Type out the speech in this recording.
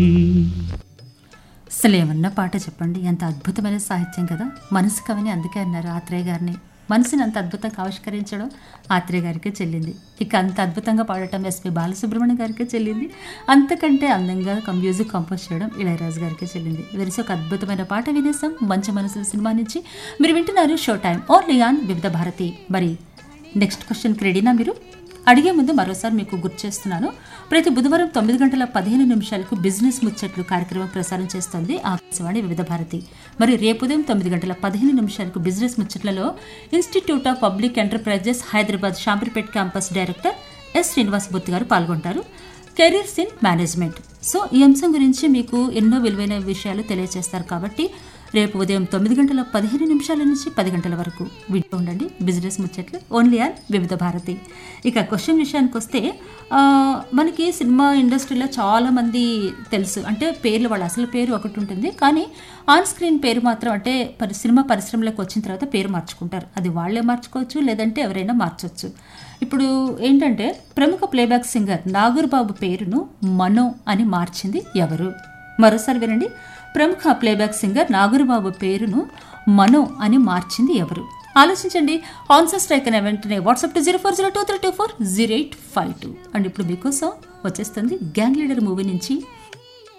అసలు ఏమన్నా పాట చెప్పండి ఎంత అద్భుతమైన సాహిత్యం కదా మనసు కవిని అందుకే అన్నారు ఆత్రేయ గారిని మనసుని అంత అద్భుతంగా ఆవిష్కరించడం ఆత్రేయ గారికే చెల్లింది ఇక అంత అద్భుతంగా పాడటం ఎస్పి బాలసుబ్రహ్మణ్యం గారికే చెల్లింది అంతకంటే అందంగా కం- మ్యూజిక్ కంపోజ్ చేయడం ఇళయరాజు గారికే చెల్లింది వెరిసి ఒక అద్భుతమైన పాట వినేసాం మంచి మనసుల సినిమా నుంచి మీరు వింటున్నారు షో టైం ఓన్లీ ఆన్ వివిధ భారతి మరి నెక్స్ట్ క్వశ్చన్కి రెడీనా మీరు అడిగే ముందు మరోసారి మీకు గుర్తు చేస్తున్నాను ప్రతి బుధవారం తొమ్మిది గంటల పదిహేను నిమిషాలకు బిజినెస్ ముచ్చట్లు కార్యక్రమం ప్రసారం చేస్తోంది ఆకాశవాణి వివిధ భారతి మరి రేపు ఉదయం తొమ్మిది గంటల పదిహేను నిమిషాలకు బిజినెస్ ముచ్చట్లలో institute of public enterprises Hyderabad Shamirpet campus director S Srinivasamurthy గారు పాల్గొంటారు కెరీర్స్ ఇన్ మేనేజ్మెంట్ సో ఈ అంశం గురించి మీకు ఎన్నో విలువైన విషయాలు తెలియజేస్తారు కాబట్టి రేపు ఉదయం తొమ్మిది గంటల పదిహేను నిమిషాల నుంచి పది గంటల వరకు వింటూ ఉండండి బిజినెస్ ముచ్చట్లు ఓన్లీ ఆన్ వివిధ భారతి ఇక క్వశ్చన్ విషయానికి వస్తే ఆ, మనకి సినిమా ఇండస్ట్రీలో చాలా మంది తెలుసు అంటే పేర్లు వాళ్ళ అసలు పేరు ఒకటి ఉంటుంది కానీ ఆన్ స్క్రీన్ పేరు మాత్రం అంటే పరి సినిమా పరిశ్రమలోకి వచ్చిన తర్వాత పేరు మార్చుకుంటారు అది వాళ్ళే మార్చుకోవచ్చు లేదంటే ఎవరైనా మార్చొచ్చు ఇప్పుడు ఏంటంటే ప్రముఖ ప్లేబ్యాక్ సింగర్ నాగూర్ బాబు పేరును మనో అని మార్చింది ఎవరు మరోసారి వినండి ప్రముఖ ప్లేబ్యాక్ సింగర్ నాగూర్బాబు పేరును మనో అని మార్చింది ఎవరు ఆలోచించండి ఆన్సర్ స్ట్రైక్ అనే వెంటనే WhatsApp two zero four zero two three two four zero eight five two and ఇప్పుడు మీకోసం వచ్చేస్తుంది గ్యాంగ్ లీడర్ మూవీ నుంచి